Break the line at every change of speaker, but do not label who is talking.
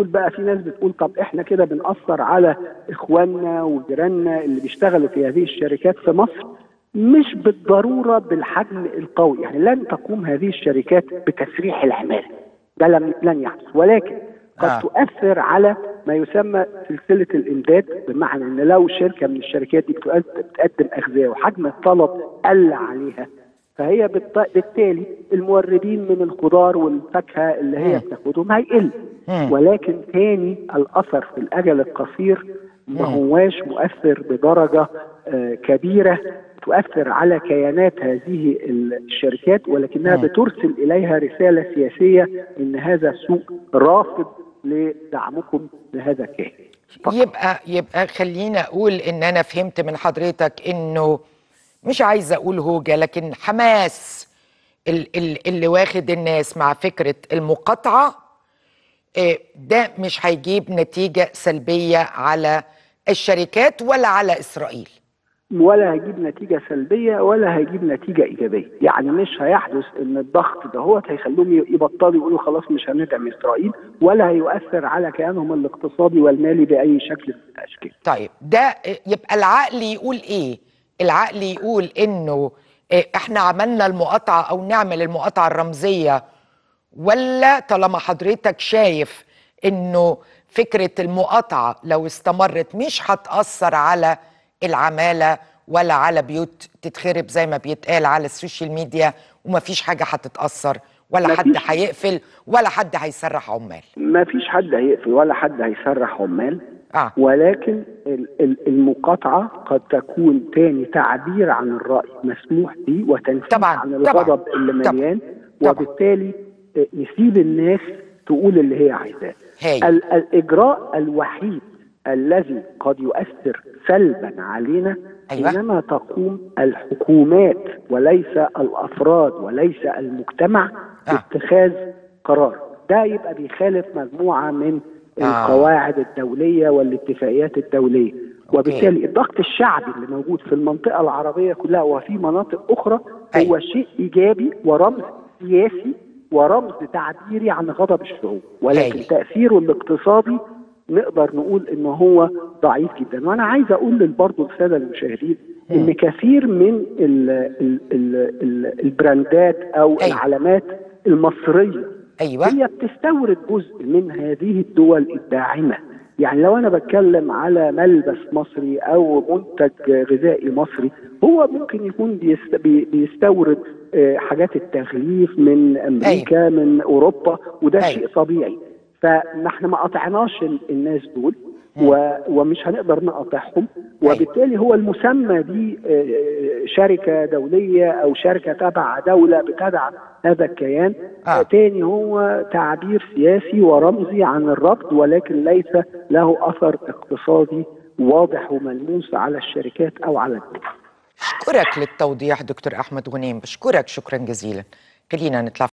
بتقول بقى في ناس بتقول طب احنا كده بنأثر على اخواننا وجيراننا اللي بيشتغلوا في هذه الشركات في مصر مش بالضروره بالحجم القوي يعني لن تقوم هذه الشركات بتسريح العماله ده لن لن يحدث ولكن قد
آه.
آه. تؤثر على ما يسمى سلسله الامداد بمعنى ان لو شركه من الشركات دي بتقد- بتقدم اغذيه وحجم الطلب قل عليها فهي بالط- بالتالي الموردين من الخضار والفاكهه اللي هي بتاخدهم هيقل
مم.
ولكن تاني الاثر في الاجل القصير ما هواش مؤثر بدرجه آه، كبيره تؤثر على كيانات هذه الشركات ولكنها بترسل اليها رساله سياسيه ان هذا السوق رافض لدعمكم لهذا الكيان فقط.
يبقى يبقى خليني اقول ان انا فهمت من حضرتك انه مش عايزه اقول هوجه لكن حماس ال- ال- اللي واخد الناس مع فكره المقاطعه آه، ده مش هيجيب نتيجه سلبيه على الشركات ولا على اسرائيل
ولا هيجيب نتيجة سلبية ولا هيجيب نتيجة إيجابية يعني مش هيحدث إن الضغط دهوت هيخلوهم يبطلوا يقولوا خلاص مش هندعم إسرائيل ولا هيؤثر على كيانهم الاقتصادي والمالي بأي شكل من الأشكال
طيب ده آه، يبقى العقل يقول ايه العقل يقول انه آه، احنا عملنا المقاطعه او نعمل المقاطعه الرمزيه ولا طالما حضرتك شايف انه فكره المقاطعه لو استمرت مش هتاثر على العماله ولا على بيوت تتخرب زي ما بيتقال على السوشيال ميديا ومفيش حاجه هتتاثر ولا حد
مفيش.
هيقفل ولا حد هيسرح عمال
ما فيش حد هيقفل ولا حد هيسرح عمال
اه
ولكن ال- ال- المقاطعة قد تكون تاني تعبير عن الرأي مسموح به وتنفيذ
طبعاً،
عن
طبعاً،
الغضب اللي
طبعاً،
مليان
طبعاً.
وبالتالي آه، نسيب الناس تقول اللي هي عايزاه
هايل.
ال- الإجراء الوحيد الذي قد يؤثر سلبا علينا
أيوة.
حينما تقوم الحكومات وليس الأفراد وليس المجتمع
آه.
باتخاذ قرار ده يبقى بيخالف مجموعة من
آه.
القواعد الدولية والاتفاقيات الدولية وبالتالي الضغط الشعبي اللي موجود في المنطقة العربية كلها وفي مناطق أخرى هو
أيوة.
شيء إيجابي ورمز سياسي ورمز تعبيري عن غضب الشعوب ولكن
هايل.
تأثيره الاقتصادي نقدر نقول ان هو ضعيف جدا وانا عايز اقول برضه للساده المشاهدين ان كثير من ال ال ال ال البراندات او
أيوة.
العلامات المصريه
ايوه
هي بتستورد جزء من هذه الدول الداعمه يعني لو انا بتكلم على ملبس مصري او منتج غذائي مصري هو ممكن يكون بيست- بي- بيستورد آه، حاجات التغليف من امريكا من اوروبا وده
أيوة.
شيء طبيعي فما احنا ما قطعناش ال- الناس دول و- ومش هنقدر نقاطعهم وبالتالي هو المسمى دي آه، شركه دوليه او شركه تبع دوله بتدعم هذا الكيان
آه.
تاني هو تعبير سياسي ورمزي عن الرفض ولكن ليس له اثر اقتصادي واضح وملموس على الشركات او على الدول
اشكرك للتوضيح دكتور احمد غنيم بشكرك شكرا جزيلا خلينا نطلع